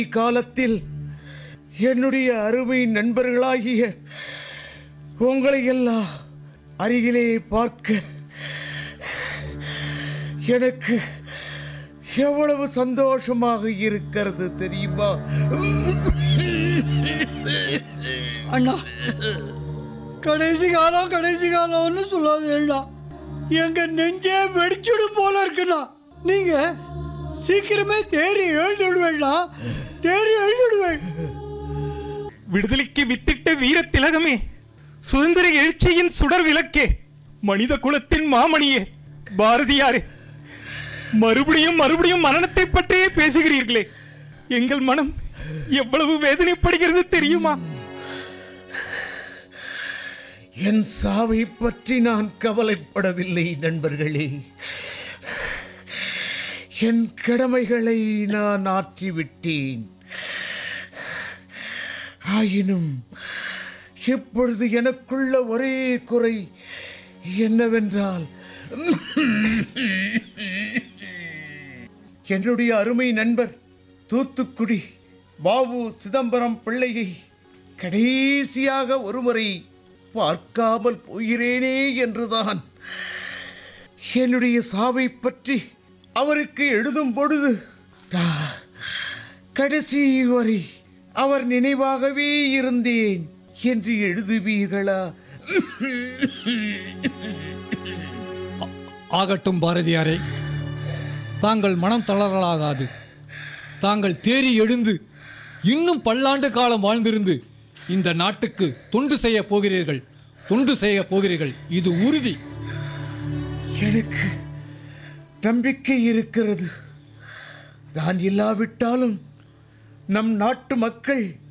காலத்தில் என்னுடைய அருமை நண்பர்களாகிய உங்களை எல்லாம் அருகிலே பார்க்க எனக்கு எவ்வளவு சந்தோஷமாக இருக்கிறது தெரியுமா அண்ணா கடைசி காலம் கடைசி காலம்னு சொல்லாதேண்ணா எங்க நெஞ்சே வெடிச்சுடும் போல இருக்குண்ணா நீங்க சீக்கிரமே தேறி எழுந்துடுவேண்ணா தேறி எழுந்துடுவேன் விடுதலைக்கு வித்திட்ட வீர திலகமே சுதந்திர எழுச்சியின் சுடர் விளக்கே மனித குலத்தின் மாமணியே பாரதியாரே மறுபடியும் மறுபடியும் மரணத்தை பற்றியே பேசுகிறீர்களே எங்கள் மனம் எவ்வளவு வேதனைப்படுகிறது தெரியுமா என் சாவை பற்றி நான் கவலைப்படவில்லை நண்பர்களே என் கடமைகளை நான் ஆற்றிவிட்டேன் ஆயினும் இப்பொழுது எனக்குள்ள ஒரே குறை என்னவென்றால் என்னுடைய அருமை நண்பர் தூத்துக்குடி பாபு சிதம்பரம் பிள்ளையை கடைசியாக ஒருமுறை பார்க்காமல் போகிறேனே என்றுதான் என்னுடைய சாவை பற்றி அவருக்கு எழுதும் பொழுது நான் கடைசி வரை அவர் நினைவாகவே இருந்தேன் என்று எழுதுவீர்களா ஆகட்டும் பாரதியாரே தாங்கள் மனம் தளரலாகாது தாங்கள் தேறி எழுந்து இன்னும் பல்லாண்டு காலம் வாழ்ந்திருந்து இந்த நாட்டுக்கு தொண்டு செய்ய போகிறீர்கள் தொண்டு செய்ய போகிறீர்கள் இது உறுதி எனக்கு நம்பிக்கை இருக்கிறது நான் இல்லாவிட்டாலும் நம் நாட்டு மக்கள்